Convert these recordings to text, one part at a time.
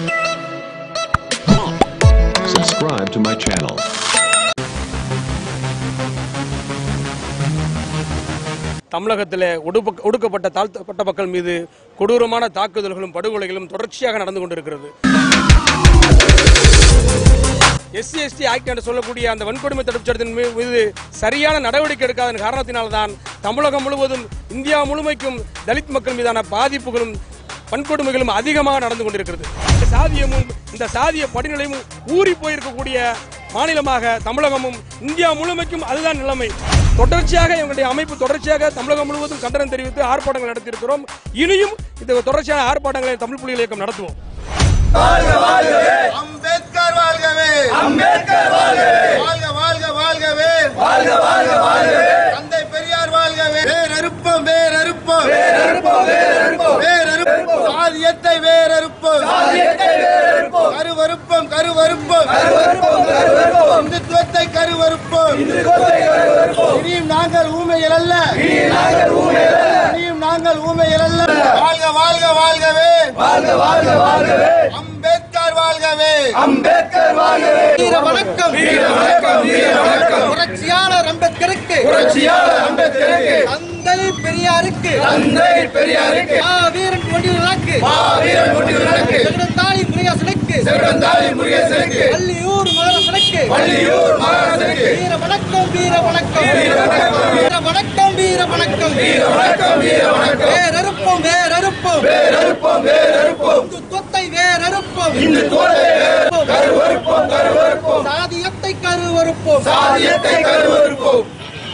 Subscribe to my channel. தமிழகத்தில் ஒடுப்ப ஒடுக்கப்பட்ட தாழ்த்தப்பட்ட மக்கள் மீது கொடூரமான தாக்குதல்களும் படுகொலைகளும் தொடர்ச்சியாக நடந்து கொண்டிருக்கிறது எஸ்சி எஸ்டி ஆக்ட் என்று சொல்லக்கூடிய அந்த வன்கொடுமை தடுப்பு சட்டத்தின் மீ- மீது சரியான நடவடிக்கை எடுக்காத காரணத்தினால்தான் தமிழகம் முழுவதும் இந்தியா முழுமைக்கும் தலித் மக்கள் மீதான பாதிப்புகளும் வன்கொடுமைகளும் அதிகமாக நடந்து கொண்டிருக்கிறது இந்த சாதியமும் இந்த சாதிய படிநிலையும் ஊறி போயிருக்கக்கூடிய மாநிலமாக தமிழகமும் இந்தியா முழுமைக்கும் அதுதான் நிலைமை தொடர்ச்சியாக எங்களுடைய அமைப்பு தொடர்ச்சியாக தமிழகம் முழுவதும் கண்டனம் தெரிவித்து ஆர்ப்பாட்டங்கள் நடத்தியிருக்கிறோம் இனியும் இந்த தொடர்ச்சியான ஆர்ப்பாட்டங்களை தமிழ் புலிகள் இயக்கம் நடத்துவோம் அம்பேத்கர் வாழ்கவே அம்பேத்கர் வாழ்கவே வாழ்க வாழ்க வாழ்கவே வாழ்க வாழ்க வாழ்கவே தந்தை பெரியார் வாழ்கவே வேறறுப்போம் வேறறுப்போம் வேறறுப்போம் வேறறுப்போம் வேறறுப்போம் சாதியத்தை வேறறுப்போம் சாதியத்தை வேறறுப்போம் கருவறுப்போம் கருவறுப்போம் கருவறுப்போம் கருவறுப்போம் இந்துத்துவத்தை கருவறுப்போம் இந்துத்துவத்தை கருவறுப்போம் இனியும் நாங்கள் ஊமைகள் அல்ல இனியும் நாங்கள் ஊமைகள் அல்ல இனியும் நாங்கள் ஊமைகள் அல்ல வாழ்க வாழ்க வாழ்கவே வாழ்க வாழ்க வாழ்கவே அம்பேத்கர் வாழ்கவே அம்பேத்கர் வாழ்கவே வீர வணக்கம் வீர வணக்கம் வீர வணக்கம் புரட்சியாளர் அம்பேத்கருக்கு புரட்சியாளர் அம்பேத்கருக்கு தந்தை பெரியாருக்கு தந்தை பெரியாருக்கு வீரன் கொண்டிருந்தாக்கு வீரன் கொண்டிருந்தக்கு செகுடந்தாளி முருகேசனுக்கு செவிடந்தாளி முருகேசனுக்கு பள்ளியூர் மகாராசனுக்கு பள்ளியூர் மகாராசனுக்கு வீர வணக்கம் வீர வணக்கம் வீர வணக்கம். வீர வணக்கம் வீர வணக்கம் வீர வணக்கம் வீர வணக்கம் வேறறுப்போம் வேறறுப்போம் வேறறுப்போம் வேறறுப்போம் இந்துத்துவத்தை வேறறுப்போம் இந்துத்துவத்தை கருவறுப்போம் கருவறுப்போம் சாதியத்தை கருவறுப்போம் சாதியத்தை கருவறுப்போம்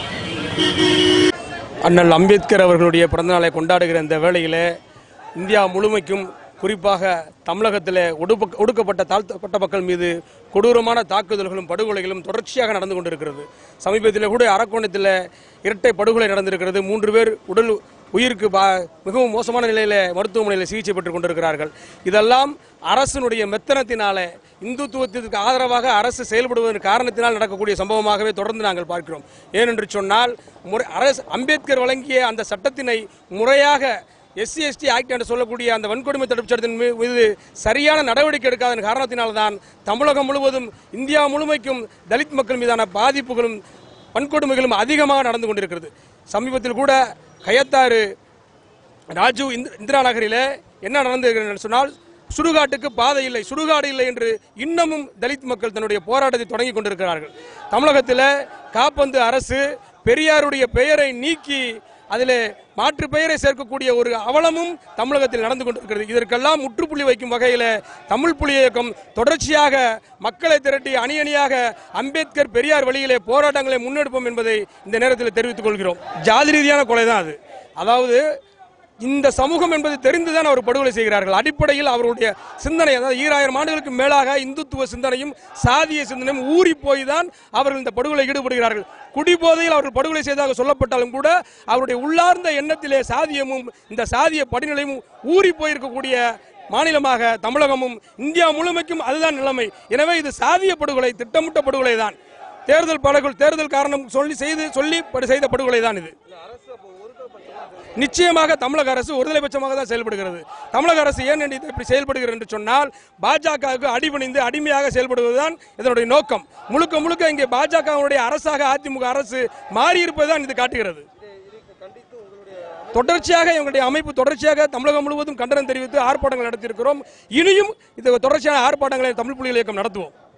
அண்ணல் அம்பேத்கர் அவர்களுடைய பிறந்தநாளை கொண்டாடுகிற இந்த வேளையில் இந்தியா முழுமைக்கும் குறிப்பாக தமிழகத்தில் ஒடுப்ப ஒடுக்கப்பட்ட தாழ்த்தப்பட்ட மக்கள் மீது கொடூரமான தாக்குதல்களும் படுகொலைகளும் தொடர்ச்சியாக நடந்து கொண்டிருக்கிறது சமீபத்தில் கூட அரக்கோணத்தில் இரட்டை படுகொலை நடந்திருக்கிறது மூன்று பேர் உடல் உயிருக்கு பா மிகவும் மோசமான நிலையில் மருத்துவமனையில் சிகிச்சை பெற்றுக் கொண்டிருக்கிறார்கள் இதெல்லாம் அரசினுடைய மெத்தனத்தினால இந்துத்துவத்திற்கு ஆதரவாக அரசு செயல்படுவதன் காரணத்தினால் நடக்கக்கூடிய சம்பவமாகவே தொடர்ந்து நாங்கள் பார்க்கிறோம் ஏனென்று சொன்னால் முறை அரசு அம்பேத்கர் வழங்கிய அந்த சட்டத்தினை முறையாக எஸ்சி எஸ்டி ஆக்ட் என்று சொல்லக்கூடிய அந்த வன்கொடுமை தடுப்பு சட்டத்தின் மீ- மீது சரியான நடவடிக்கை எடுக்காத காரணத்தினால்தான் தமிழகம் முழுவதும் இந்தியா முழுமைக்கும் தலித் மக்கள் மீதான பாதிப்புகளும் வன்கொடுமைகளும் அதிகமாக நடந்து கொண்டிருக்கிறது சமீபத்தில் கூட கயத்தாறு ராஜு இந்த்- இந்திரா நகரில் என்ன நடந்திருக்கிறது என்று சொன்னால் சுடுகாட்டுக்கு பாதை இல்லை சுடுகாடு இல்லை என்று இன்னமும் தலித் மக்கள் தன்னுடைய போராட்டத்தை தொடங்கி கொண்டிருக்கிறார்கள் தமிழகத்தில் காப்பந்து அரசு பெரியாருடைய பெயரை நீக்கி அதில் மாற்று பெயரை சேர்க்கக்கூடிய ஒரு அவலமும் தமிழகத்தில் நடந்து கொண்டிருக்கிறது இதற்கெல்லாம் முற்றுப்புள்ளி வைக்கும் வகையில் தமிழ் புலி இயக்கம் தொடர்ச்சியாக மக்களை திரட்டி அணி அணியாக அம்பேத்கர் பெரியார் வழியிலே போராட்டங்களை முன்னெடுப்போம் என்பதை இந்த நேரத்தில் தெரிவித்துக் கொள்கிறோம் ஜாதி ரீதியான கொலை தான் அது அதாவது இந்த சமூகம் என்பது தெரிந்துதான் அவர் படுகொலை செய்கிறார்கள் அடிப்படையில் அவருடைய சிந்தனை அதாவது ஈராயிரம் ஆண்டுகளுக்கு மேலாக இந்துத்துவ சிந்தனையும் சாதிய சிந்தனையும் ஊறி போய் தான் அவர்கள் இந்த படுகொலை ஈடுபடுகிறார்கள் குடிபோதையில் அவர்கள் படுகொலை செய்ததாக சொல்லப்பட்டாலும் கூட அவருடைய உள்ளார்ந்த எண்ணத்திலே சாதியமும் இந்த சாதிய படிநிலையும் ஊறி போயிருக்கக்கூடிய மாநிலமாக தமிழகமும் இந்தியா முழுமைக்கும் அதுதான் நிலைமை எனவே இது சாதிய படுகொலை திட்டமிட்ட படுகொலை தான் தேர்தல் படுகொலை தேர்தல் காரணம் சொல்லி செய்து சொல்லி படு- செய்த படுகொலை தான் இது நிச்சயமாக தமிழக அரசு ஒருதலைபட்சமாக தான் செயல்படுகிறது தமிழக அரசு ஏன் என்று இப்படி செயல்படுகிறது என்று சொன்னால் பாஜகவுக்கு அடிபணிந்து அடிமையாக செயல்படுவதுதான் இதனுடைய நோக்கம் முழுக்க முழுக்க இங்கே பாஜகவுடைய அரசாக அதிமுக அரசு மாறியிருப்பதுதான் இது காட்டுகிறது தொடர்ச்சியாக எங்களுடைய அமைப்பு தொடர்ச்சியாக தமிழகம் முழுவதும் கண்டனம் தெரிவித்து ஆர்ப்பாட்டங்கள் நடத்தியிருக்கிறோம் இனியும் இந்த தொடர்ச்சியான ஆர்ப்பாட்டங்களை தமிழ் புலிகள் இயக்கம் நடத்துவோம்